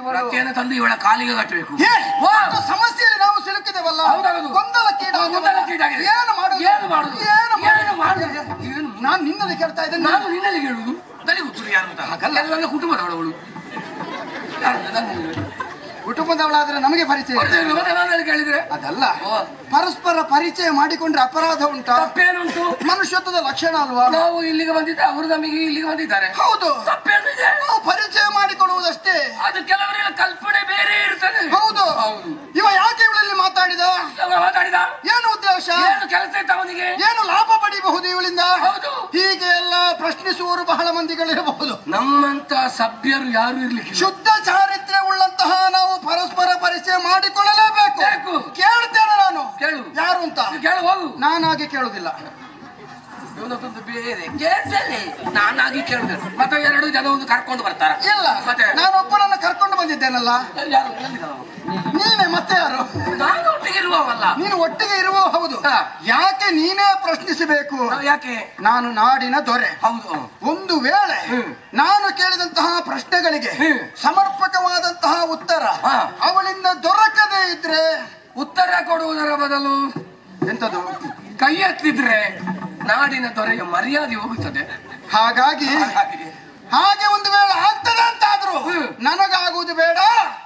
ಬರು ಪ್ರತಿಯನ್ನು ತಂದು ಇವಳ ಕಾಲಿಗೆ ಕಟ್ಟಬೇಕು ಹೇ, ಓ! ಒಂದು ಸಮಸ್ಯೆಯಲ್ಲಿ ನಾವು ಸಿಲುಕಿದೆವಲ್ಲ ಹೌದೌದು. ಗೊಂದಲಕ್ಕೀಡಾಗಿದೆ. ಗೊಂದಲಕ್ಕೀಡಾಗಿದೆ. ಏನು ಮಾಡುದು ಏನು ಮಾಡುದು ಏನು ಏನು ಮಾಡುದು ಮಾಡುದು ಏನು ನಾನು ನಿನ್ನಲ್ಲಿ ಕೇಳ್ತಾ ಇದ್ದೇನೆ ನಾನು ನಿನ್ನಲ್ಲಿ ಹೇಳುದು ನನಗೆ ಗೊತ್ತಿಲ್ಲ ಯಾರು ಅಂತ ಹಾಗಲ್ಲ. ಎಲ್ಲ ಕುಟುಂಬದವಳವಳು ಯಾರು ಅಂತ ನಾನು ಹೇಳುದು. ಕುಟುಂಬದವಳಾದ್ರೆ ನಮಗೆ ಪರಿಚಯ ಮತ್ತೆ ಮತ್ತೆ ನಾನಲ್ಲಿ ಕೇಳಿದ್ರೆ ಅದಲ್ಲ ಓ. ಪರಸ್ಪರ ಪರಿಚಯ ಮಾಡಿಕೊಂಡ್ರೆ ಅಪರಾಧ ಉಂಟಾ ತಪ್ಪೇನುಂಟು ಮನುಷ್ಯತ್ವದ ಲಕ್ಷಣ ಅಲ್ವಾ ನಾವು ಇಲ್ಲಿಗೆ ಬಂದಿದ್ದೆ ಅವರು ನಮಗೆ ಇಲ್ಲಿಗೆ ಬಂದಿದ್ದಾರೆ ಹೌದು ತಪ್ಪೇನಿದೆ ನಾವು ಪರಿಚಯ ಮಾಡಿಕೊಳ್ಳುವುದಷ್ಟೇ ಅದು ಕೆಲವರಿಗೆ ಕಲ್ಪನೆ ಬೇರೆ ಇರ್ತದೆ ಹೌದು ಹೌದು ಇವ ಯಾಕೆ ಇವಳಲ್ಲಿ ಮಾತಾಡಿದ ಇವಾಗ ಮಾತಾಡಿದ ಏನು ಉದ್ದೇಶ ಏನು ಕೆಲಸ ಇತ್ತು ಅವನಿಗೆ ಏನು ಲಾಭ ಪಡಿಬಹುದು ಇವಳಿಂದ ಹೌದು ಹೀಗೆ ಎಲ್ಲ ಪ್ರಶ್ನಿಸುವವರು ಬಹಳ ಮಂದಿಗಳಿರಬಹುದು ನಮ್ಮಂತ ಸಭ್ಯರು ಯಾರು ಇರ್ಲಿಕ್ಕಿಲ್ಲ ಶುದ್ಧ ಚಾರಿತ್ರ್ಯ ಉಳ್ಳಂತಹ ನಾವು ಪರಸ್ಪರ ಪರಿಚಯ ಮಾಡಿಕೊಳ್ಳಲೇಬೇಕು ಬೇಕು. ಕೇಳ್ತೇನೆ ನಾನು ಕೇಳು ಯಾರು ಅಂತ ಕೇಳು ಹೋಗು ನಾನಾಗಿ ಕೇಳುದಿಲ್ಲ ಇವನದೊಂದು ಬೇರೆ ಕೇಳ್ತೇನೆ ನಾನಾಗಿ ಕೇಳಿದೆ ಮತ್ತೆ ಎರಡು ಜನ ಒಂದು ಕರ್ಕೊಂಡು ಬರ್ತಾರ ಇಲ್ಲ ಮತ್ತೆ ನಾನೊಬ್ಬನನ್ನ ಕರ್ಕೊಂಡು ಬಂದಿದ್ದೇನಲ್ಲ ಯಾರು ಎಲ್ಲಿದ್ದಾನವ? ನೀನೇ ಮತ್ತೆ ಯಾರು ನಾನು ಒಟ್ಟಿಗೆ ಇರುವವಲ್ಲ ನೀನು ಒಟ್ಟಿಗೆ ಇರುವ ಹೌದು ಹಾ. ಯಾಕೆ ನೀನೇ ಪ್ರಶ್ನಿಸಬೇಕು ನಾವು ಯಾಕೆ ನಾನು ನಾಡಿನ ದೊರೆ ಹೌದು ಒಂದು ವೇಳೆ ಹ್ಮ್. ನಾನು ಕೇಳಿದಂತಹ ಪ್ರಶ್ನೆಗಳಿಗೆ ಹ್ಮ್. ಸಮರ್ಪಕವಾದಂತಹ ಉತ್ತರ ಹಾ. ಅವಳಿಂದ ದೊರಕದೇ ಇದ್ರೆ ಉತ್ತರ ಕೊಡುವುದರ ಬದಲು ಎಂತದು ಕೈ ಎತ್ತಿದ್ರೆ ನಾಡಿನ ದೊರೆಯ ಮರ್ಯಾದೆ ಹೋಗುತ್ತದೆ ಹಾಗಾಗಿ ಹಾಗಾಗಿ ಹಾಗೆ ಒಂದು ವೇಳೆ ಆಗ್ತದೆ ಅಂತಾದ್ರು ಹ್ಮ್. ನನಗಾಗುವುದು ಬೇಡ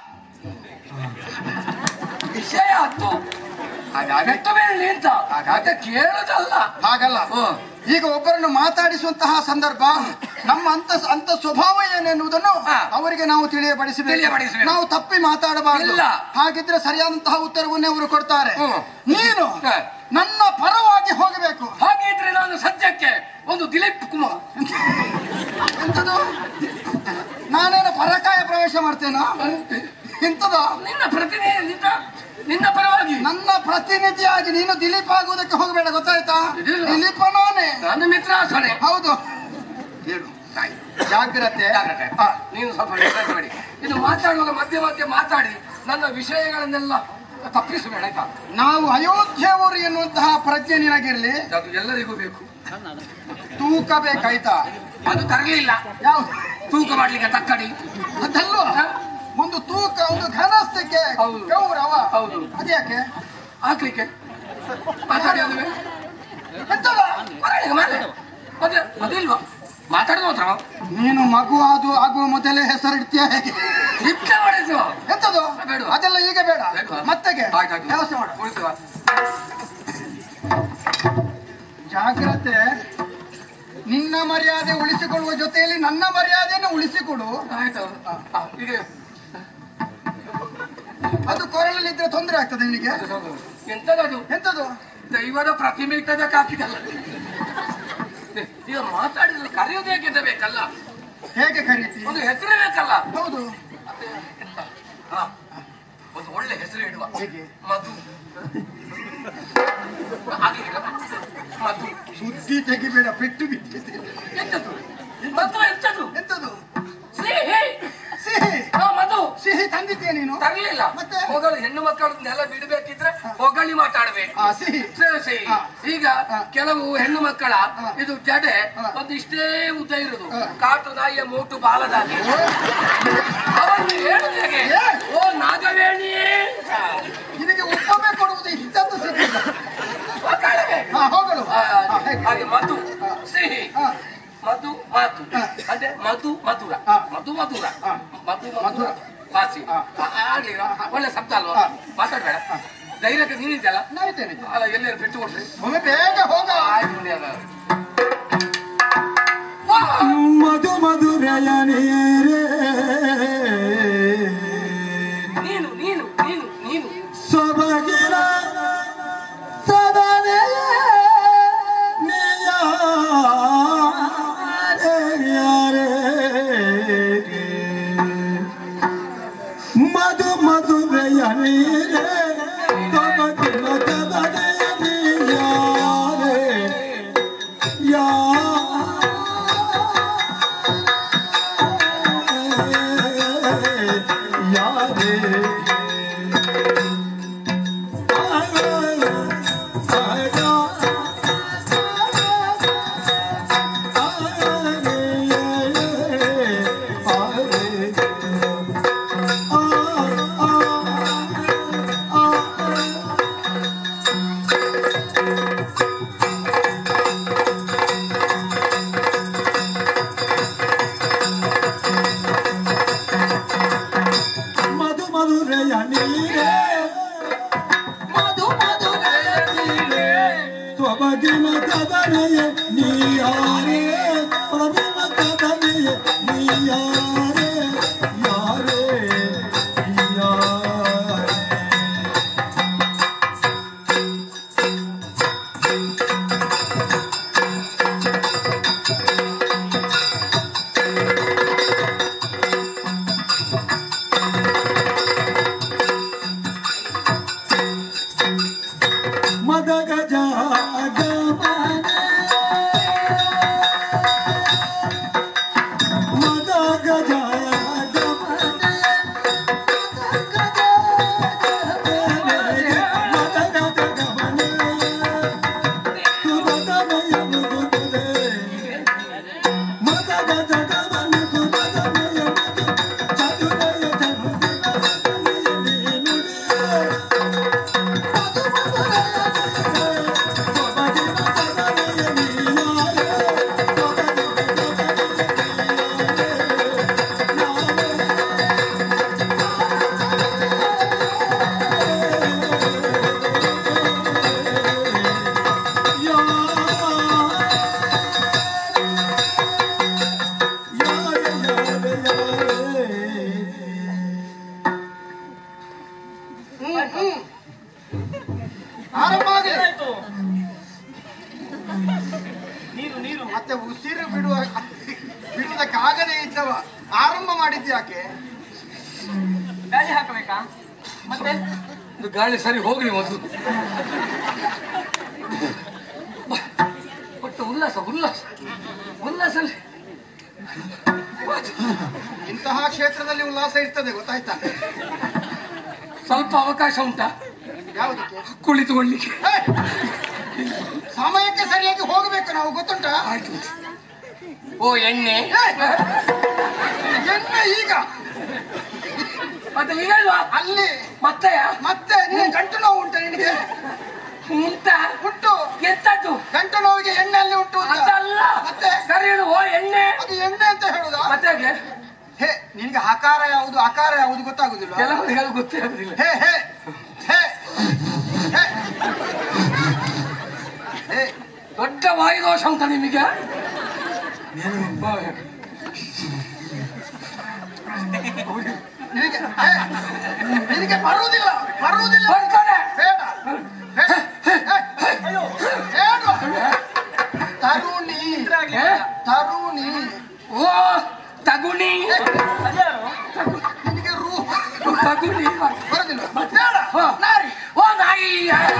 ವಿಷಯ ಆಯ್ತು ಕೆಟ್ಟ ಬೇಳೆ ಅಂತ ಹಾಗಾದ್ರೆ ಕೇಳುದಲ್ಲ ಹಾಗಲ್ಲ ಓ. ಈಗ ಒಬ್ಬರನ್ನು ಮಾತಾಡಿಸುವಂತಹ ಸಂದರ್ಭ ನಮ್ಮ ಅಂತ ಅಂತ ಸ್ವಭಾವ ಏನೆನ್ನುವುದನ್ನು ಹಾ. ಅವರಿಗೆ ನಾವು ತಿಳಿಯಪಡಿಸಬೇಕು ತಿಳಿಯಪಡಿಸಬೇಕು. ನಾವು ತಪ್ಪಿ ಮಾತಾಡಬಾರದು ಇಲ್ಲ. ಹಾಗಿದ್ರೆ ಸರಿಯಾದಂತಹ ಉತ್ತರವನ್ನೇ ಅವರು ಕೊಡ್ತಾರೆ ಹ್ಮ್. ನೀನು ಹಾ. ನನ್ನ ಪರವಾಗಿ ಹೋಗಬೇಕು ಹಾಗಿದ್ರೆ ನಾನು ಸದ್ಯಕ್ಕೆ ಒಂದು ದಿಲೀಪ್ ಕುಮಾರ್ ಎಂತದು ನಾನೇನು ಪರಕಾಯ ಪ್ರವೇಶ ಮಾಡ್ತೇನೋ ಎಂತದ ನಿನ್ನ ಪ್ರತಿನಿಧಿ ನಿನ್ನ ನಿನ್ನ ಪರವಾಗಿ ನನ್ನ ಪ್ರತಿನಿಧಿಯಾಗಿ ನೀನು ದಿಲೀಪ್ ಆಗುವುದಕ್ಕೆ ಹೋಗಬೇಡ ಗೊತ್ತಾಯ್ತಾ ಇದಿಲ್ಲ. ದಿಲೀಪ ನಾನೇ ನನ್ನ ಮಿತ್ರಾಸನೆ ಹೌದು ಹೇಳು ಜಾಗ್ರತೆ ಜಾಗ್ರತೆ. ಹಾ. ನೀನು ಸ್ವಲ್ಪ ಎಚ್ಚರಿಕೆ ಮಾಡಿ ಇದು ಮಾತಾಡುವಾಗ ಮಧ್ಯೆ ಮಧ್ಯೆ ಮಾತಾಡಿ ನನ್ನ ವಿಷಯಗಳನ್ನೆಲ್ಲ ತಪ್ಪಿಸಬೇಡ ಆಯ್ತಾ ನಾವು ಅಯೋಧ್ಯೆಯವರು ಎನ್ನುವಂತಹ ಪ್ರಜ್ಞೆ ನಿನಗಿರ್ಲಿ ಅದು ಎಲ್ಲರಿಗೂ ಬೇಕು ತೂಕ ಬೇಕಾಯ್ತಾ ಅದು ತರಲಿಲ್ಲ ಯಾವ್ದು ತೂಕ ಮಾಡ್ಲಿಕ್ಕೆ ತಕ್ಕಡಿ ಅದಲ್ವ ಹಾ? ಒಂದು ತೂಕ ಒಂದು ಘನಸ್ಥಕ್ಕೆ ಹೌದು. ಗೌರವ ಹೌದು. ಅದ್ಯಾಕೆ ಹಾಕ್ಲಿಕ್ಕೆ ಮಾತಾಡಿ ಅದುವೆ ಎಂತದ ಮರಳಿಗೆ ಮಾತಾಡಿ ಮತ್ತೆ ಅದಿಲ್ವಾ ಮಾತಾಡುದು ಮಾತ್ರ ನೀನು ಮಗು ಅದು ಆಗುವ ಮೊದಲೇ ಹೆಸರಿಡ್ತೀಯ ಹೇಗೆ ನಿತ್ಯ ಮಾಡಿದ್ರು ಎಂತದು ಬೇಡ್ವಾ? ಅದೆಲ್ಲ ಈಗ ಬೇಡ ಬೇಡ್ವಾ? ಮತ್ತೆಗೆ ಆಯ್ತಾಯ್ತು. ವ್ಯವಸ್ಥೆ ಮಾಡು ಉಳಿಸುವ ಜಾಗ್ರತೆ ನಿನ್ನ ಮರ್ಯಾದೆ ಉಳಿಸಿಕೊಳ್ಳುವ ಜೊತೆಯಲ್ಲಿ ನನ್ನ ಮರ್ಯಾದೆಯನ್ನು ಉಳಿಸಿಕೊಡು ಆಯ್ತು ಆ, ಈಗ ಅದು ಕೊರಳಲ್ಲಿದ್ರೆ ತೊಂದರೆ ಆಗ್ತದೆ ನಿನಗೆ ಎಂತದದು ಎಂತದು ದೈವದ ಪ್ರತಿಮೆ ಇಟ್ಟದಕ್ಕೆ ಹಾಕಿದಲ್ಲ ಈಗ ಮಾತಾಡಿದ್ರೆ ಕರೆಯುವುದು ಹೇಗೆ ಬೇಕಲ್ಲ ಹೇಗೆ ಕರೀತಿ ಒಂದು ಹೆಸರೇ ಬೇಕಲ್ಲ ಹೌದು ಮತ್ತೆ ಎಂತ? ಹಾ, ಒಂದು ಒಳ್ಳೆ ಹೆಸರು ಇಡುವ ಹೇಗೆ ಮಧು ಹಾಗೆ ಇಡುವ. ಮಧು ಸುದ್ದಿ ತೆಗಿಬೇಡ ಪೆಟ್ಟು ಬಿದ್ದಿದೆ ಎಂತದು ಮಧು ಎಂತದು ಎಂತದು ಸಿಹಿ ಸಿಹಿ ಹಾ ಮಧು ಸಿಹಿ ತಂದಿದ್ಯಾ ನೀನು ತರಲಿಲ್ಲ ಮತ್ತೆ? ಹೊಗಳು ಹೆಣ್ಣು ಮಕ್ಕಳನ್ನೆಲ್ಲ ಬಿಡಬೇಕಿದ್ರೆ ಹೊಗಳಿ ಮಾತಾಡ್ಬೇಕು ಆ ಸಿಹಿ ಸರಿ, ಸರಿ. ಹಾ. ಈಗ ಹಾ. ಕೆಲವು ಹೆಣ್ಣು ಮಕ್ಕಳ ಹಾ. ಇದು ಜಡೆ ಹಾ. ಒಂದು ಇಷ್ಟೇ ಉದ್ದ ಇರುದು ಹಾ. ಕಾಟು ನಾಯಿಯ ಮೂಟು ಬಾಲದಾಗಿ ಅವನು ಹೇಳುದು ಹೇಗೆ ಏ? ಓ ನಾಗವೇಣಿಯೇ ನಿನಗೆ ಉಪಮೆ ಕೊಡುವುದು ಇಂಥದ್ದು ಸಿಕ್ಕಿಲ್ಲ ಮಕ್ಕಳಿಗೆ. ಹಾ ಹೋಗಲು ಆ, ಹಾ, ಹೇಗೆ? ಹಾಗೆ ಮಧು ಹಾ. ಸಿಹಿ ಹಾ. ಮಧು ಮಾತು ಹಾ. ಅಂದ್ರೆ ಮಧು ಮಧುರ ಹಾ. ಮಧು ಮಧುರ ಹಾ. ಮಧು ಮಧುರ. ಮಧುರ ಭಾಷೆ ಹಾ. ಆಗ್ಲಿಲ್ಲ ಒಳ್ಳೆ ಶಬ್ದ ಅಲ್ವಾ ಹಾ. ಮಾತಾಡ್ಬೇಡ ಧೈರ್ಯಕ್ಕೆ ನೀನಿದ್ದಲ್ಲ ನಾಯ್ತೇನೆ ಅಲ್ಲ ಎಲ್ಲರೂ ಬಿಟ್ಟು ಕೊಡ್ರಿ ಒಮ್ಮೆ ಬೇಗ ಹೋಗ ಆಯ್ತು ಮುನಿಯಲ್ಲ. ಮಧು ಮಧುರಯ ನೀರೇ ನೀನು ನೀನು ನೀನು ನೀನು ಸೊಬಗಿನ ಸದನೆಯ ಮಧು ಮಧುರಯ ನೀರೇ ಸೊಬಗಿನ ಸದನೆಯ ನೀಯಾರೇ ಯಾ ಯಾರೇ ಮಧುರೆಯ ನೀರೇ ಮಧು ಮಧುರೆಯ ನೀರೇ ಸೊಬಗಿನ ಕದನೆಯ ನೀಯಾರೇ ಪ್ರವಿನ ಕದನೆಯ ನೀಯಾರೇ ಯಾರೇ ಯಾರೇ ಮದ ಗಜ ಮದ ಗಜ ಮದ ಗಜ ಗಮನ ಸುಮದಮಯ ಮುಗುದೆ ಮದ ಗಜ ಗಮನ ಸುಮದಮಯ ಮುಗು ಚತುರಯ ಚತುರಯ ನೀನುಡಿಯೇ ಆರಂಭ ಆಗಲಿ ಆಯ್ತು ನೀರು ನೀರು ಮತ್ತೆ ಉಸಿರು ಬಿಡುವ ಬಿಡುವುದಕ್ಕಾಗದೇ ಇದ್ದವ ಆರಂಭ ಮಾಡಿದ್ದು ಯಾಕೆ ಗಾಳಿ ಹಾಕಬೇಕಾ ಮತ್ತೆ ಇದು ಗಾಳಿ ಸರಿ ಹೋಗ್ಲಿ ಮೊದಲು ಒಟ್ಟು ಉಲ್ಲಾಸ ಉಲ್ಲಾಸ ಉಲ್ಲಾಸಲ್ಲಿ ಇಂತಹ ಕ್ಷೇತ್ರದಲ್ಲಿ ಉಲ್ಲಾಸ ಇರ್ತದೆ ಗೊತ್ತಾಯ್ತಾ ಸ್ವಲ್ಪ ಅವಕಾಶ ಉಂಟಾ ಯಾವುದಕ್ಕೆ ಕುಳಿತುಕೊಳ್ಳಿಕ್ಕೆ ಹೇ! ಸಮಯಕ್ಕೆ ಸರಿಯಾಗಿ ಹೋಗಬೇಕು ನಾವು ಗೊತ್ತುಂಟಾ ಆಯ್ತು ಓ ಎಣ್ಣೆ ಹೇ! ಎಣ್ಣೆ ಈಗ ಮತ್ತೆ ಈಗ ಇಲ್ವಾ? ಅಲ್ಲಿ ಮತ್ತೆ ಮತ್ತೆ ನಿನಗೆ ಗಂಟು ನೋವು ಉಂಟು ನಿನಗೆ ಉಂಟ ಉಂಟು ಎಂತದ್ದು ಗಂಟು ನೋವಿಗೆ ಎಣ್ಣೆ ಅಲ್ಲಿ ಉಂಟು ಅಂತ. ಅದಲ್ಲ ಮತ್ತೆ ಸರಿ ಹೇಳು, ಓ ಎಣ್ಣೆ ಅದು ಎಣ್ಣೆ ಅಂತ ಹೇಳುದಾ ಮತ್ತೆ ಹೇಗೆ? ಹೇ ನಿನಗೆ ಹಕಾರ ಯಾವುದು ಅಕಾರ ಯಾವುದು ಗೊತ್ತಾಗುದಿಲ್ಲ ಕೆಲವರಿಗೆ ಅದು ಗೊತ್ತೇ ಆಗುದಿಲ್ಲ ಹೇ ಹೇ ಹೇ ಹೇ ಹೇ ದೊಡ್ಡ ವಾಯುದೋಷ ಉಂಟ ನಿಮಗೆ ನಿನಗೆ ಹೇ, ನಿನಗೆ ಬರುವುದಿಲ್ಲ ಬರುವುದಿಲ್ಲ ಬರ್ತಾನೆ. ಬೇಡ ಬೇಡ. ಹೇ, ಬೇಡ. ತರುಣಿ ಏ? ತರುಣಿ ಓ ತಗುಣಿ ಅದ್ಯಾರು ನಿನಗೆ ರೂ ತಗುಣಿ ಬರುದಿಲ್ಲ ಬೇಡ ಹಾ. ನಾರಿ ಓ ನಾಯಿ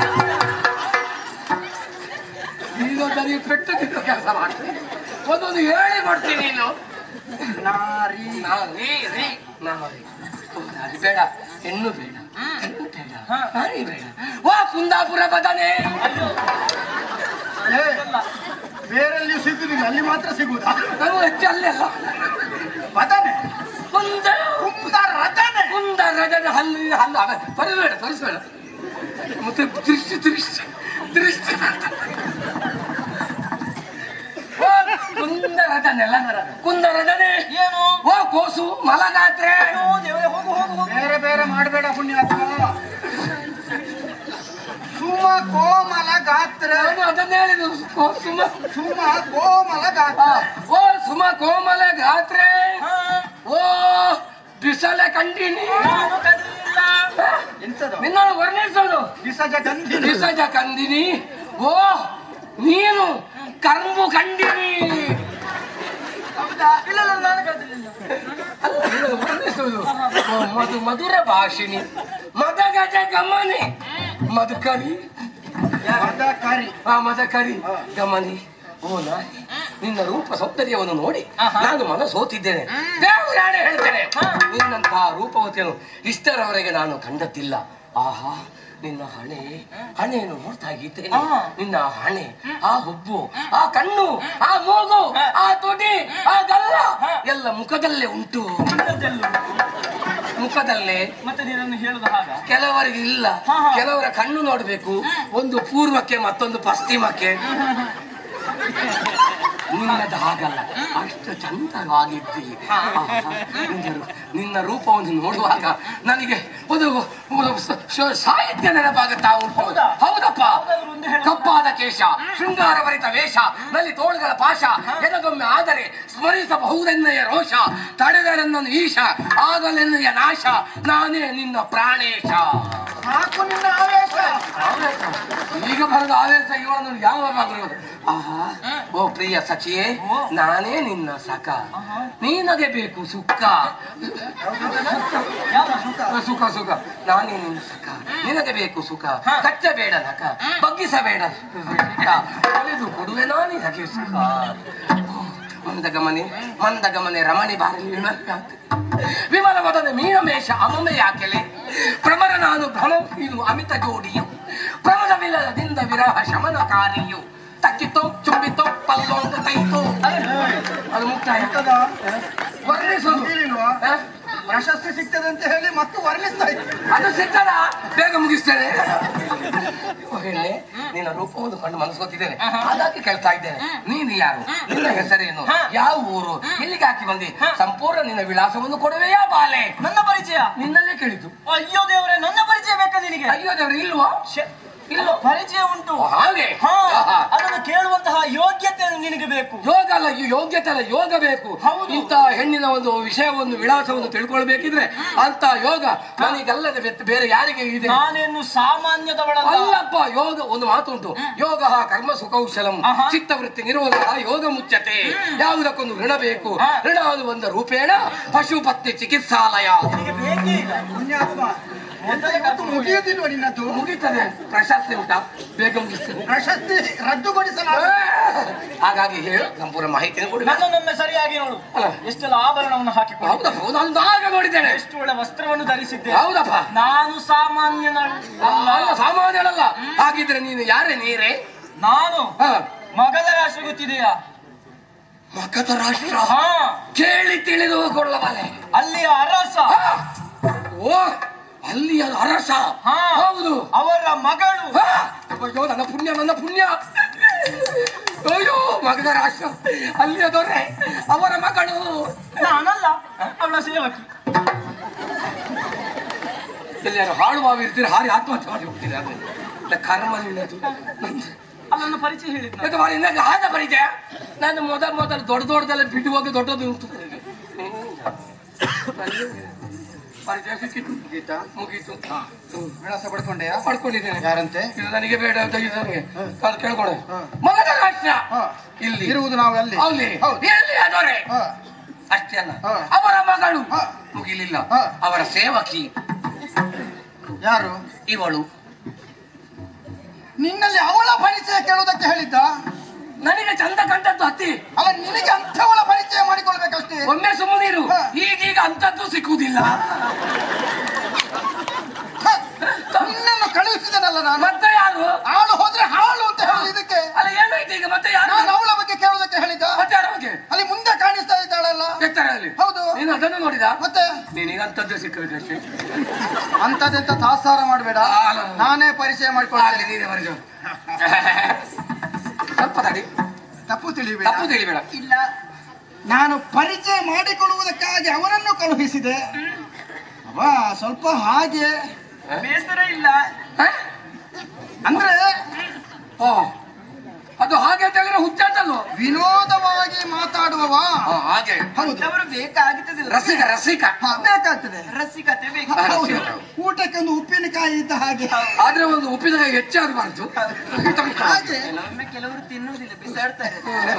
ನೀನು ನನಗೆ ಪೆಟ್ಟು ತಿಂದು ಕೆಲಸ ಮಾಡ್ತೀನಿ ಒಂದೊಂದು ಹೇಳಿ ಕೊಡ್ತೀನಿ ನೀನು ನಾರಿ ನಾವು ರೀ ರೀ ನಾವು ರೀ ಹೌದಾ, ಅದು ಬೇಡ ಹೆಣ್ಣು ಬೇಡ ಹೆಣ್ಣು ಬೇಡ ನಾಯಿ ಬೇಡ ಓ ಕುಂದಾಪುರ ಬದನೆ ಹೇ, ಬೇರೆಲ್ಲಿ ಸಿಗುದಿಲ್ಲ ಅಲ್ಲಿ ಮಾತ್ರ ಸಿಗುದಾ ನಾವು ಹೆಚ್ಚು ಅಲ್ಲೆಲ್ಲ ಬದನೆ ಕುಂದ ಕುಂದ ರಚನೆ ಕುಂದ ರಜದ ಹಲ್ಲಿನ ಹಲ್ಲು ಅವ ತರಿಸ್ಬೇಡ ತರಿಸ್ಬೇಡ ಮತ್ತೆ ದೃಷ್ಟಿ ದೃಷ್ಟಿ ದೃಷ್ಟಿ ಓ, ಕುಂದ ರಜನೆಲ್ಲ ಕುಂದ ರಜನೆ ಏನು ಓ ಕೋಸು ಮಲಗಾತ್ರೆ ಅಯ್ಯೋ ದೇವರೇ ಹೋಗು ಹೋಗು ಹೋಗು ಬೇರೆ ಬೇರೆ ಮಾಡಬೇಡ ಪುಣ್ಯಾತ್ಮ ಸುಮ ಕೋಮಲ ಗಾತ್ರ ನಾನು ಅದನ್ನ ಹೇಳಿದ್ದು ಕೋ- ಸುಮ ಸುಮ ಕೋಮಲ ಆ, ಗಾತ್ರ ಓ ಸುಮ ಕೋಮಲ ಗಾತ್ರೆ ಹಾ, ಓ ಬಿಸಲೆ ಕಂಡಿನಿ ನಾನು ಕದಿಲಿಲ್ಲ. ಎಂತದು ನಿನ್ನನ್ನು ವರ್ಣಿಸೋದು ಬಿಸಜ ಗಂಧಿ ಬಿಸಜ ಕಂದಿನಿ ಓ ನೀನು ಕರ್ಮು ಕಂಡಿನಿ ಹೌದಾ ಇಲ್ಲ ಇಲ್ಲ ನಾನು ಕದಿಲಿಲ್ಲ ಅಲ್ಲ, ಇದು ವರ್ಣಿಸುವುದು. ಓ, ಮಧು ಮಧುರ ಭಾಷಿಣಿ ಮದ ಗಜ ಗಮನಿ ಮಧುಕರಿ ಮದ ಕರಿ ಆ ಮದಕರಿ ಗಮನಿ ಓ ನಾಯಿ ನಿನ್ನ ರೂಪ ಸೌಂದರ್ಯವನ್ನು ನೋಡಿ ಆಹಾ. ನಾನು ಮನ ಸೋತಿದ್ದೇನೆ ದೇವರಾಣೆ ಹೇಳ್ತೇನೆ ನಿನ್ನಂತಹ ರೂಪವತಿಯನ್ನು ಇಷ್ಟರವರೆಗೆ ನಾನು ಕಂಡದ್ದಿಲ್ಲ ಆಹಾ ನಿನ್ನ ಹಣೆ ಹಣೆಯನ್ನು ನೋಡ್ತಾ ಇದ್ದೇನೆ ಆ. ನಿನ್ನ ಹಣೆ ಆ ಹುಬ್ಬು ಆ ಕಣ್ಣು ಆ ಮೂಗು ಆ ತುಟಿ ಆ ಗಲ್ಲ ಎಲ್ಲ ಮುಖದಲ್ಲೇ ಉಂಟು ಇಂಥದ್ದೆಲ್ಲ. ಮುಖದಲ್ಲೇ ಮತ್ತೆ ನೀನನ್ನು ಹೇಳುದು ಹಾಗ ಕೆಲವರಿಗೆ ಇಲ್ಲ ಹಾ, ಹಾ. ಕೆಲವರ ಕಣ್ಣು ನೋಡ್ಬೇಕು ಒಂದು ಪೂರ್ವಕ್ಕೆ ಮತ್ತೊಂದು ಪಶ್ಚಿಮಕ್ಕೆ ನಿನ್ನದು ಹಾಗಲ್ಲ ಅಷ್ಟು ಚಂದವಾಗಿದ್ದ ಬುದ್ಧಿ ಆಹಾ, ನಿನ್ನ- ನಿನ್ನ ರೂಪವನ್ನು ನೋಡುವಾಗ ನನಗೆ ಒಂದು ಒಂದು ಸ- ಶ- ಸಾಹಿತ್ಯ ನೆನಪಾಗುತ್ತಾ ಉಂಟು ಹೌದಾ? ಹೌದಪ್ಪ ಯಾವ್ದಾದ್ರು ಒಂದು ಹೇಳು. ಕಪ್ಪಾದ ಕೇಶ ಶೃಂಗಾರಭರಿತ ವೇಷ ನಲ್ಲಿ ತೋಳುಗಳ ಪಾಶ ಎನಗೊಮ್ಮೆ ಆದರೆ ಸ್ಮರಿಸಬಹುದೆನ್ನಯ ರೋಷ ತಡೆದರನ್ನನು ಈಶ ಆಗಲೆನ್ನಯ ನಾಶ ನಾನೇ ನಿನ್ನ ಪ್ರಾಣೇಶ ಸಾಕು ನಿನ್ನ ಆವೇಶ ಈಗ ಬರೆದ ಆವೇಶ ಇವಳನ್ನು ಯಾವ ಬರೆಯುವುದು ಆಹಾ ಓ ಪ್ರಿಯ ಸಖಿಯೇ ನಾನೇ ನಿನ್ನ ಸಖ ನೀನಗೆ ಬೇಕು ಸುಖ ಯಾವ ಸುಖ ಸುಖ ಸುಖ ನಾನೇ ನಿನ್ನ ಸುಖ ನಿನಗೆ ಬೇಕು ಸುಖ ಕಚ್ಚಬೇಡ ನಕ ಬಗ್ಗಿಸಬೇಡ ಸುಖ. ಒಲಿದು ಕೊಡುವೆ ನಾನೇ ನಿನಗೆ ಸುಖ ಮಂದಗಮನೆ ಮಂದಗಮನೆ ರಮಣಿ ಬಾರಲಿ ವಿಮರ್ಶಾಂತಿ. ವಿಮಲ ವದನ ಮೀನಮೇಷ ಅಮಮೆ ಯಾಕೆಲೆ ಪ್ರಮರ ನಾನು ಭ್ರಮ ಇದು ಅಮಿತ ಜೋಡಿಯು ಪ್ರಮದವಿಲ್ಲದಿಂದ ವಿರಹ ಶಮನಕಾರಿಯು ತಕ್ಕಿತೋ ಚುಂಬಿತೋ ಪಲ್ಲೋಂಕ ತೈತೋ ಅದು ಮುಕ್ತಾಯ ವರ್ಣಿಸೋದು ಹೇಳಿಲ್ವಾ? ಹ? ಪ್ರಶಸ್ತಿ ಸಿಗ್ತದೆ ಅಂತ ಹೇಳಿ ಮತ್ತು ವರ್ಣಿಸ್ತಾ ಇದ್ದೆ ಅದು ಸಿಗ್ತದ ಬೇಗ ಮುಗಿಸ್ತೇನೆ ಹೇಳಿ ನಿನ್ನ ರೂಪವನ್ನು ಕಂಡು ಮನಸ್ಕೋತಿದ್ದೇನೆ ಹಾಗಾಗಿ ಕೇಳ್ತಾ ಇದ್ದೇನೆ ನೀನು ಯಾರು ನಿನ್ನ ಹೆಸರೇನು ಯಾವ ಊರು ಇಲ್ಲಿಗೆ ಹಾಕಿ ಬಂದಿ ಸಂಪೂರ್ಣ ನಿನ್ನ ವಿಳಾಸವನ್ನು ಕೊಡುವೆಯಾ ಬಾಲೆ ನನ್ನ ಪರಿಚಯ ನಿನ್ನಲ್ಲೇ ಕೇಳಿದ್ದು ಅಯ್ಯೋ ದೇವರೇ ನನ್ನ ಪರಿಚಯ ಬೇಕಾ ನಿನಗೆ ಅಯ್ಯೋ ದೇವ್ರು ಇಲ್ವೋ ಶೆ- ಇಲ್ವೋ ಪರಿಚಯ ಉಂಟು ಓ, ಹಾಗೆ ಹಾ ಆಹಾ. ಅದನ್ನು ಕೇಳುವಂತಹ ಯೋಗ್ಯತೆ ನಿನಗೆ ಬೇಕು ಯೋಗ ಅಲ್ಲ ಈ ಯೋಗ್ಯತೆ ಅಲ್ಲ ಯೋಗ ಬೇಕು ಹೌದು. ಇಂಥ ಹೆಣ್ಣಿನ ಒಂದು ವಿಷಯವನ್ನು ವಿಳಾಸವನ್ನು ತಿಳ್ಕೊಳ್ಬೇಕಿದ್ರೆ ಅಂತ ಯೋಗ ನನಗಲ್ಲದೆ ವ್ಯತ್- ಬೇರೆ ಯಾರಿಗೆ ಇದೆ ನಾನೇನು ಸಾಮಾನ್ಯದವಳಲ್ಲ ಅಲ್ಲಪ್ಪ ಯೋಗ ಒಂದು ಮಾತುಂಟು ಯೋಗ ಕರ್ಮ ಸುಕೌಶಲಂ ಆಹಾ. ಚಿತ್ತವೃತ್ತಿ ನಿರೋಧ ಯೋಗ ಮುಚ್ಚತೆ ಯಾವುದಕ್ಕೊಂದು ಋಣ ಬೇಕು ಹಾ. ಋಣ ಅದು ಒಂದು ರೂಪೇಣ ಪಶುಪತ್ನಿ ಚಿಕಿತ್ಸಾಲಯ ನಿನಗೆ ಬೇಕೇ ಇಲ್ಲ ಪುಣ್ಯಾತ್ಮ ಮೊದಲೇ ಮತ್ತು ಮುಗಿಯುವುದಿಲ್ವ ನಿನ್ನದು ಮುಗಿತದೆ ಪ್ರಶಸ್ತಿ ಉಂಟಾ ಬೇಗ ಮುಗಿಸ್ತೇನೆ ಪ್ರಶಸ್ತಿ ರದ್ದುಗೊಳಿಸಲಾಗ ಹಾಗಾಗಿ ಹೇಳು ಸಂಪೂರ್ಣ ಮಾಹಿತಿಯನ್ನು ಕೊಡಿ ನನ್ನನ್ನೊಮ್ಮೆ ಸರಿಯಾಗಿ ನೋಡು ಅಲ್ಲ. ಎಷ್ಟೆಲ್ಲ ಆಭರಣವನ್ನು ಹಾಕಿಕೊಂಡು ಹೌದಪ್ಪ ಒಂದು ಆಗ ನೋಡಿದ್ದೇನೆ ಎಷ್ಟು ಒಳ್ಳೆ ವಸ್ತ್ರವನ್ನು ಧರಿಸಿದ್ದೆ ಹೌದಪ್ಪ ನಾನು ಸಾಮಾನ್ಯನ ಅಲ್ಲ ಸಾಮಾನ್ಯನಲ್ಲ ಹಾಗಿದ್ರೆ ನೀನು ಯಾರೇ ನೀರೇ ನಾನು ಹ. ಮಗದ ರಾಶಿ ಗೊತ್ತಿದೆಯಾ ಮಗಧ ರಾಷ್ಟ್ರ ಹಾ ಕೇಳಿ ತಿಳಿದು ಕೊಳ್ಳಬಲೆ ಅಲ್ಲಿಯ ಅರಸ ಓ ಅಲ್ಲಿಯ ಅರಸ ಹಾ. ಹೌದು ಅವರ ಮಗಳು ಆ! ಅಯ್ಯೋ ನನ್ನ ಪುಣ್ಯ ನನ್ನ ಪುಣ್ಯ ಅಯ್ಯೋ ಮಗದ ರಾಷ್ಟ್ರ ಅಲ್ಲಿಯ ದೊರೆ ಅವರ ಮಗಳು ನಾನಲ್ಲ ಅವಳ ಸೇವಕಿ ಎಲ್ಲಿಯಾರು ಹಾಳು ಬಾವಿ ಇರ್ತೀರಿ ಹಾರಿ ಆತ್ಮಹತ್ಯೆ ಮಾಡಿ ಹೋಗ್ತೀರಿ ಅದು ಇಲ್ಲ ಕರ್ಮ ನಿನ್ನದು ನಂದು. ಅವಳನ್ನ ಪರಿಚಯ ಹೇಳಿದ್ನ ಇದು ಬಾರಿ ಇನ್ನೊಂದು ಆದ ಪರಿಚಯ ನಾನು ಮೊದಲು ಮೊದಲು ದೊಡ್ಡ ದೊಡ್ಡದೆಲ್ಲ ಬಿಟ್ಟು ಹೋಗಿ ದೊಡ್ಡದು ಉಂಟು ನನಗೆ. ಪರಿಚಯ ಸಿಕ್ಕಿತು ಮುಗೀತಾ ಮುಗೀತು ಹ್ಮ್. ವಿಳಾಸ ಪಡ್ಕೊಂಡೆಯಾ ಪಡ್ಕೊಂಡಿದ್ದೇನೆ ಯಾರಂತೆ ಇದು ನನಗೆ ಬೇಡ ಅಂತ ಇದು ನನಗೆ ಅದು ಕೇಳ್ಕೊಳೆ ಹಾ. ಮಗದ ರಾಷ್ಟ್ರ ಹಾ. ಇಲ್ಲಿ ಇರುವುದು ನಾವು ಅಲ್ಲಿ ಅಲ್ಲಿ ಹೌದು ಎಲ್ಲಿ ಅದೊರೆ ಹಾ. ಅಷ್ಟೇ ಅಲ್ಲ ಹಾ. ಅವರ ಮಗಳು ಹಾ. ಮುಗಿಲಿಲ್ಲ ಹಾ. ಅವರ ಸೇವಕಿ ಯಾರು ಇವಳು ನಿನ್ನಲ್ಲಿ ಅವಳ ಪರಿಚಯ ಕೇಳುವುದಕ್ಕೆ ಹೇಳಿದ್ದ ನನಗೆ ಚಂದ ಕಂಡದ್ದು ಹತ್ತಿ ಅಲ್ಲ ನಿನಗೆ ಅಂಥವಳ ಪರಿಚಯ ಮಾಡಿಕೊಳ್ಬೇಕಷ್ಟೇ ಒಮ್ಮೆ ಸುಮ್ಮನಿರು ಹಾ. ಈಗೀಗ ಅಂತದ್ದು ಸಿಕ್ಕುವುದಿಲ್ಲ ಹ, ನಿನ್ನನ್ನು ಕಳುಹಿಸಿದನಲ್ಲ ನಾನು ಮತ್ತೆ ಯಾರು ಹಾಳು ಹೋದ್ರೆ ಹಾಳು ಅಂತ ಹೇಳಿ ಇದಕ್ಕೆ ಅಲ್ಲ ಏನಾಯ್ತು ಈಗ ಮತ್ತೆ ಯಾರು ನಾನು ಅವಳ ಬಗ್ಗೆ ಕೇಳುವುದಕ್ಕೆ ಹೇಳಿದ್ದ ಮತ್ತೆ ಯಾರ ಬಗ್ಗೆ ಅಲ್ಲಿ ಮುಂದೆ ಕಾಣಿಸ್ತಾ ಇದ್ದಾಳಲ್ಲ ಎತ್ತರಲ್ಲಿ ಹೌದು ನೀನು ಅದನ್ನು ನೋಡಿದ ಮತ್ತೆ ನೀನೀಗ ಅಂತದ್ದು ಸಿಕ್ಕಬೇಕಷ್ಟೇ ಅಂತದೆಂತ ತಾಸಾರ ಮಾಡಬೇಡ ಅಲ್ಲ. ನಾನೇ ಪರಿಚಯ ಆಗಲಿ ಮಾಡಿಕೊಳ್ತೇನೆ ನೀನೇ ಬರೆದು ಸ್ವಲ್ಪ ತಡಿ ತಪ್ಪು ತಿಳಿಬೇಡ ತಪ್ಪು ತಿಳಿಬೇಡ ಇಲ್ಲ ನಾನು ಪರಿಚಯ ಮಾಡಿಕೊಳ್ಳುವುದಕ್ಕಾಗಿ ಅವನನ್ನು ಕಳುಹಿಸಿದೆ ಅವ ಸ್ವಲ್ಪ ಹಾಗೆ ಬೇಸರ ಇಲ್ಲ ಹ? ಅಂದ್ರೆ ಓ ಅದು ಹಾಗೆ ಅಂತ ಹೇಳಿದ್ರೆ ಹುಚ್ಚಾಟಲ್ವ ವಿನೋದವಾಗಿ ಮಾತಾಡುವವ ಹಾ, ಹಾಗೆ ಹೌದು ಅವರು ಬೇಕಾಗುತ್ತದಿಲ್ಲ ರಸಿಕ ರಸಿಕ ಹ, ಬೇಕಾಗ್ತದೆ ರಸಿಕತೆ ಬೇಕು ಹಾ, ಹೌದು. ರಸಿಕ. ಊಟಕ್ಕೆ ಒಂದು ಉಪ್ಪಿನಕಾಯಿ ಇದ್ದ ಹಾಗೆ ಆದ್ರೆ ಒಂದು ಉಪ್ಪಿನಕಾಯಿ ಹೆಚ್ಚಾಗಬಾರ್ದು ಹಾಗೆ ಕೆಲವೊಮ್ಮೆ ಕೆಲವರು ತಿನ್ನುವುದಿಲ್ಲ ಬಿಸಾಡ್ತಾರೆ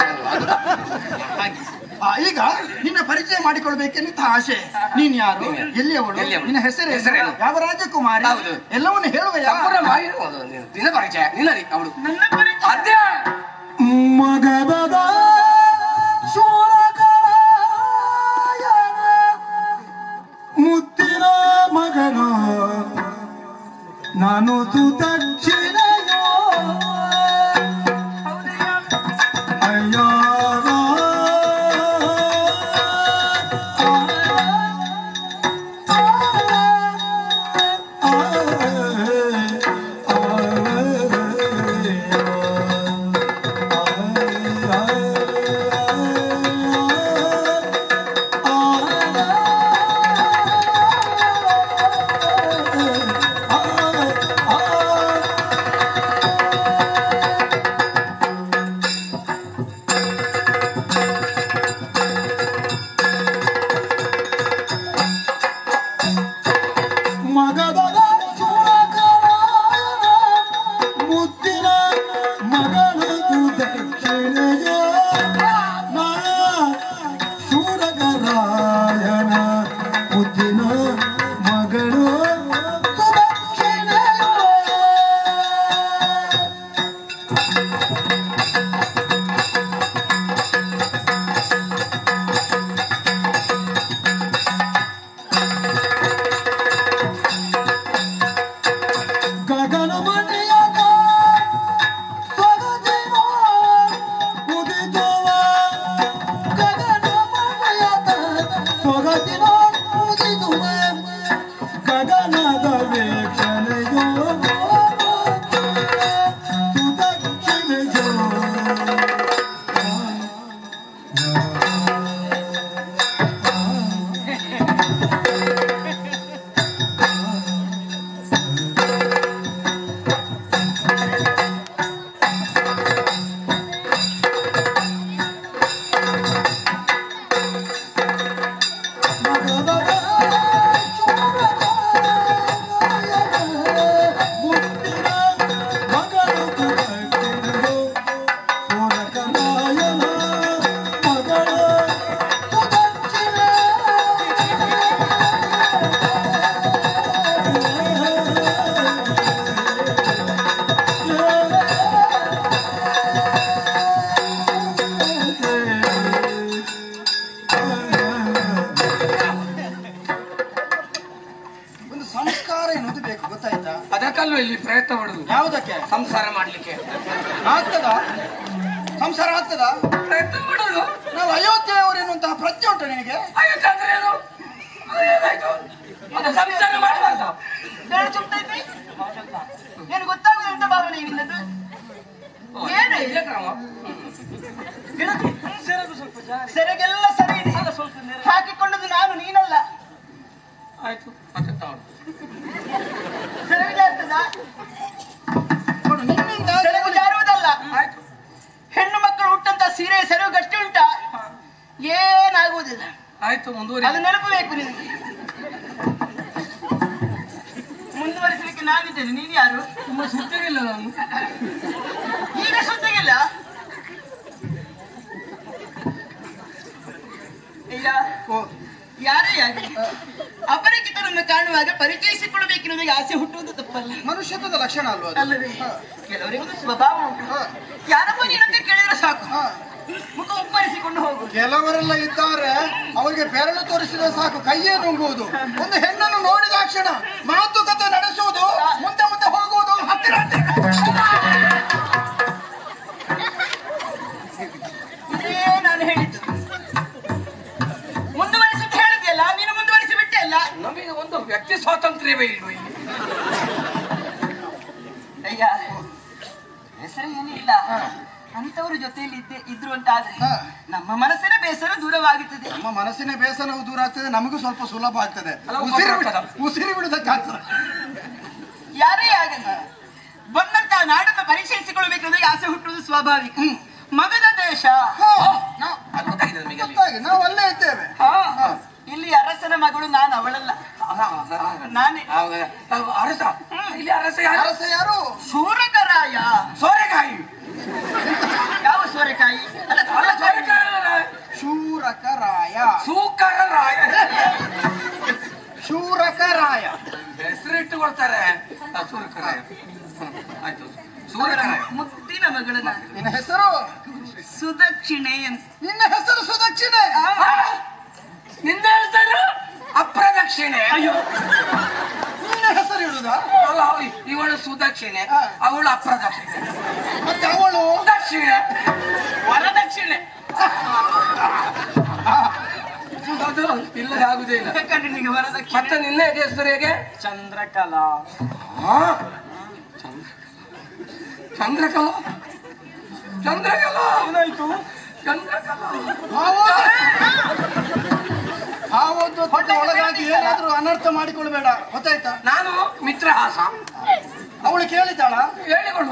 ಹಾಗೆ. ಆ, ಈಗ ನಿನ್ನ ಪರಿಚಯ ಮಾಡಿಕೊಳ್ಬೇಕೆಂತ ಆಸೆ ನೀನ್ ಯಾರು ನೀನ್ ಯಾರು? ಎಲ್ಲಿಯವಳು ಎಲ್ಲಿಯವಳು? ನಿನ್ನ ಹೆಸರು ಹೆಸರೇನು? ಯಾವ ರಾಜಕುಮಾರಿ ಹೌದು. ಎಲ್ಲವನ್ನು ಹೇಳುವೆಯಾ ಸಂಪೂರ್ಣ ಮಾಡಿರ್ಬೋದು ನೀನು. ನಿನ್ನ ಪರಿಚಯ ನಿನ್ನರಿ ಅವಳು ನನ್ನ ಪರಿಚಯ ಅದೇ ಮಗದ ಶೂರಕರಾಯನ ಮುತ್ತಿನ ಮಗನು ನಾನು ಸುದಕ್ಷಿಣೆಯೋ ಅಯ್ಯೋ ಮಗದ ಶೂರಕರಾಯನ ಮುದ್ದಿನ ಮಗಳು ದಕ್ಷಿಣೆಯ ಶೂರಕರಾಯನ ಮುದ್ದಿನ ಮಗಳು ಸುದಕ್ಷಿಣೆಯ ಗಗನ ಮಣಿಯದ ಸೊಗಸಿನ ಉದಿಸುವ ಗಗನ ಮಣಿಯದ ಸೊಗಸಿನ ಉದಿಸುವ ಗಗನದ ವೀಕ್ಷಣೆಯೋ ಸುದಕ್ಷಿಣೆಯೋ ಒಂದು ಸಂಸ್ಕಾರ ಎನ್ನುವುದು ಬೇಕು ಗೊತ್ತಾಯ್ತಾ ಅದಕ್ಕಲ್ಲೂ ಇಲ್ಲಿ ಪ್ರಯತ್ನ ಮಾಡುದು ಯಾವುದಕ್ಕೆ ಸಂಸಾರ ಮಾಡ್ಲಿಕ್ಕೆ ಆಗ್ತದ ಸಂಸಾರ ಆಗ್ತದ ಪ್ರಯತ್ನ ಮಾಡುದು ನಾವು ಅಯೋಧ್ಯೆಯವರು ಎನ್ನುವಂತಹ ಪ್ರಜ್ಞೆ ಉಂಟು ನಿನಗೆ ಆಯ್ತು ಅಂದ್ರೆ ಏನು ಅದು ಏನಾಯ್ತು ಅದು ಸಂಸಾರ ಮಾಡಬಾರ್ದು ಬೇಡ ಚುಪ್ತ ಇದ್ರಿ ಏನು ಗೊತ್ತಾಗುದಿಲ್ಲ ಅಂತ ಭಾವನೆ ನಿನ್ನದು ಏನು ಇದೇ ಕ್ರಮ ಗೆಳತಿ, ಸೆರೆಗೆಲ್ಲ ಸರಿ ಇದೆ ಹಾಕಿಕೊಂಡದ್ದು ನಾನು ನೀನಲ್ಲ ಆಯ್ತು ಮತ್ತೆ ತಗೊಳ್ಳಿ. ಸೆರೆಗೆ ಆಗ್ತದ ನೋಡು, ನಿನ್ನಿಂದ ಸೆರೆಗು ಜಾರುವುದಲ್ಲ ಆಯ್ತು ಹೆಣ್ಣು ಮಕ್ಕಳು ಹುಟ್ಟಂತ ಸೀರೆ ಸೆರಗು ಗಟ್ಟಿ ಉಂಟಾ ಏನಾಗುವುದಿಲ್ಲ ಆಯ್ತು ಮುಂದುವರಿ ಅದು ನೆನಪು ಬೇಕು ನಿನಗೆ ಮುಂದುವರಿಸಲಿಕ್ಕೆ ನಾನಿದ್ದೇನೆ ನೀನು ಯಾರು ತುಂಬ ಸುತ್ತಿಗಿಲ್ಲ ನಾನು ಈಗ ಸುದ್ದಿಗಿಲ್ಲ ಇಲ್ಲ ಓ, ಯಾರೇ ಆಗಲಿ ಅಪರಿಚಿತರನ್ನು ಕಾಣುವಾಗ ಪರಿಚಯಿಸಿಕೊಳ್ಳಬೇಕು ನಮಗೆ ಆಸೆ ಹುಟ್ಟುವುದು ತಪ್ಪಲ್ಲ ಮನುಷ್ಯತ್ವದ ಲಕ್ಷಣ ಅಲ್ವಾ ಅದು? ಅಲ್ಲವೇ ಹ, ಕೆಲವರಿಗೆ ಒಂದು ಸ್ವಭಾವ ಉಂಟು ಹ, ಯಾರಪ್ಪ ನೀನಂತ ಕೇಳಿದ್ರೆ ಸಾಕು ಹ. ಮುಖ ಉಪ್ಪರಿಸಿಕೊಂಡು ಹೋಗು ಕೆಲವರೆಲ್ಲ ಇದ್ದಾರೆ ಅವರಿಗೆ ಬೆರಳು ತೋರಿಸಿದ್ರೆ ಸಾಕು ಕೈಯೇ ನುಂಗುವುದು ಒಂದು ಹೆಣ್ಣನ್ನು ನೋಡಿದ ಕ್ಷಣ ಮಾತುಕತೆ ನಡೆಸುವುದು ಮುಂದೆ ಮುಂದೆ ಹೋಗುವುದು ಹತ್ತಿರ ಹತ್ತಿರ ಇದೇ ನಾನು ಹೇಳಿದ್ದು ಮುಂದುವರಿಸಿದ್ದು ಹೇಳಿದ್ಯಲ್ಲ ನೀನು ಮುಂದುವರಿಸಿ ಬಿಟ್ಟೆ ಅಲ್ಲ ನಮಗೆ ಒಂದು ವ್ಯಕ್ತಿ ಸ್ವಾತಂತ್ರ್ಯವೇ ಇಲ್ವ ಇಲ್ಲಿ ಅಯ್ಯ ಹೆಸರು ಏನಿಲ್ಲ ಅಂತವರು ಜೊತೆಯಲ್ಲಿ ಇದ್ದೆ ಇದ್ರು ಅಂತ ಆದ್ರೆ ಹ. ನಮ್ಮ ಮನಸ್ಸಿನ ಬೇಸರ ದೂರವಾಗುತ್ತದೆ ನಮ್ಮ ಮನಸ್ಸಿನ ಬೇಸರವು ದೂರ ಆಗ್ತದೆ ನಮಗೂ ಸ್ವಲ್ಪ ಸುಲಭ ಆಗ್ತದೆ ಅಲ್ಲ, ಉಸಿರು ಉಪಕಾರ ಆಗ್ತದ? ಉಸಿರು ಬಿಡುವುದಕ್ಕಾಗ್ತದೆ ಯಾರೇ ಆಗಲಿ ಬಂದಂತ ನಾಡನ್ನು ಪರಿಚಯಿಸಿಕೊಳ್ಳಬೇಕು ಅಂದ್ರೆ ಆಸೆ ಹುಟ್ಟುವುದು ಸ್ವಾಭಾವಿಕ ಮಗದ ದೇಶ ಹಾ, ನಾವು ಅದು ಗೊತ್ತಾಗಿದೆ ನಮಗೆ ಅಲ್ಲಿ ಗೊತ್ತಾಗಿ ನಾವು ಅಲ್ಲೇ ಇದ್ದೇವೆ ಹಾ. ಹಾ. ಇಲ್ಲಿ ಅರಸನ ಮಗಳು ನಾನು ಅವಳಲ್ಲ ಅಲ್ಲ, ಅಲ್ಲ, ಅಲ್ಲ. ನಾನೇ ಹೌದಾ? ನಾವು ಅರಸ ಇಲ್ಲಿ ಅರಸ ಯಾರು ಅರಸ ಯಾರು ಶೂರಕರಾಯ ಸೋರೆಕಾಯಿ ಯಾವ ಸೋರೆಕಾಯಿ ಅಲ್ಲ ಅಲ್ಲ ಸೋರೆಕಾಯಿ ಅಲ್ಲ. ಶೂರಕರಾಯ ಸೂಕರರಾಯ ಶೂರಕರಾಯ ಹೆಸರಿಟ್ಟು ಕೊಡ್ತಾರೆ ಆ, ಸೂರಕರಾಯ ಹ್ಮ್, ಆಯ್ತು ಸೂರಕರಾಯ ಮುದ್ದಿನ ಮಗಳು ನಾನು ನಿನ್ನ ಹೆಸರು ಸುದಕ್ಷಿಣೆ ಅಂತ ನಿನ್ನ ಹೆಸರು ಸುದಕ್ಷಿಣೆ ಆ, ನಿನ್ನ ಹೆಸರು ಅಪ್ರದಕ್ಷಿಣೆ ನಿನ್ನ ಹೆಸರು ಇಡುದಾ ಅಲ್ಲ ಅವಳು- ಇವಳು ಸುದಕ್ಷಿಣೆ ಹಾ. ಅವಳು ಅಪ್ರದಕ್ಷಿಣೆ ಮತ್ತೆ ಅವಳು ದಕ್ಷಿಣೆ ವರದಕ್ಷಿಣೆ ಅದು ಇಲ್ಲದೆ ಆಗುದೇ ಇಲ್ಲ ಯಾಕಂದ್ರೆ ನಿನಗೆ ವರದಕ್ಷಿಣೆ ಮತ್ತೆ ನಿನ್ನ ಹೆಸರು ಹೇಗೆ ಚಂದ್ರಕಲಾ ಆ? ಚಂದ್ರ- ಚಂದ್ರಕಲಾ ಚಂದ್ರಕಲಾ ಏನಾಯ್ತು ಚಂದ್ರಕಲಾ ಆವತ್ತು ಒಳಗಾಗಿ ಏನಾದ್ರೂ ಅನರ್ಥ ಮಾಡಿಕೊಳ್ಬೇಡ ಗೊತ್ತಾಯ್ತಾ ನಾನು ಮಿತ್ರಹಾಸ ಅವಳು ಕೇಳಿದ್ದಾಳ ಹೇಳಿಕೊಳ್ಳುವ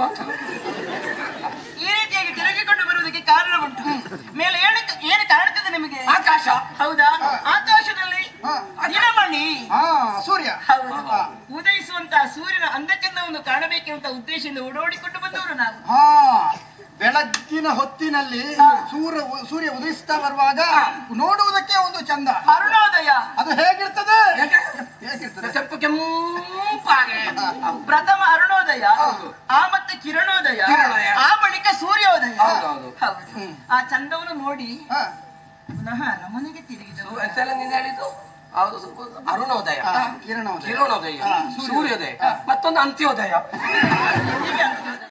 ಈ ರೀತಿಯಾಗಿ ತಿರುಗಿಕೊಂಡು ಬರುವುದಕ್ಕೆ ಕಾರಣ ಉಂಟು ಮೇಲೆ ಏನು ಏನು ಕಾಣ್ತದೆ ನಿಮಗೆ ಆಕಾಶ ಹೌದಾ ಆಕಾಶದಲ್ಲಿ ಹಾ. ದಿನಮಣಿ ಹಾ ಸೂರ್ಯ ಹೌದು ಹಾ. ಉದಯಿಸುವಂತಹ ಸೂರ್ಯನ ಅಂದಚಂದವನ್ನು ಕಾಣಬೇಕೆಂತ ಉದ್ದೇಶದಿಂದ ಓಡೋಡಿಕೊಂಡು ಬಂದವರು ನಾವು ಹಾ ಬೆಳಗ್ಗಿನ ಹೊತ್ತಿನಲ್ಲಿ ಸೂರ್ಯ ಸೂರ್ಯ ಉದಯಿಸ್ತಾ ಬರುವಾಗ ನೋಡುವುದಕ್ಕೆ ಒಂದು ಚಂದ ಅರುಣೋದಯ ಅದು ಹೇಗಿರ್ತದೆ ಯಾಕೆ? ಹೇಗಿರ್ತದೆ ಸ್ವಲ್ಪ ಕೆಂಪಾಗೆ ಪ್ರಥಮ ಅರುಣೋದಯ ಹೌದು. ಆ ಮತ್ತೆ ಕಿರಣೋದಯ ಕಿರಣೋದಯ. ಆ ಬಳಿಕ ಸೂರ್ಯೋದಯ ಹೌದು, ಹೌದು. ಹೌದು. ಆ ಚಂದವನ್ನು ನೋಡಿ ಹಾ, ಪುನಃ ಅರಮನೆಗೆ ತಿರುಗಿದವು ಎಂತೆಲ್ಲ ನೀನು ಹೇಳಿದ್ದು ಹೌದು ಸ್ವಲ್ಪ ಅರುಣೋದಯ ಹಾ, ಕಿರಣೋದಯ. ಕಿರಣೋದಯ ಹಾ, ಸೂರ್ಯೋದಯ ಮತ್ತೊಂದು ಅಂತ್ಯೋದಯ ಹೀಗೆ ಅನ್ಸುತ್ತದೆ.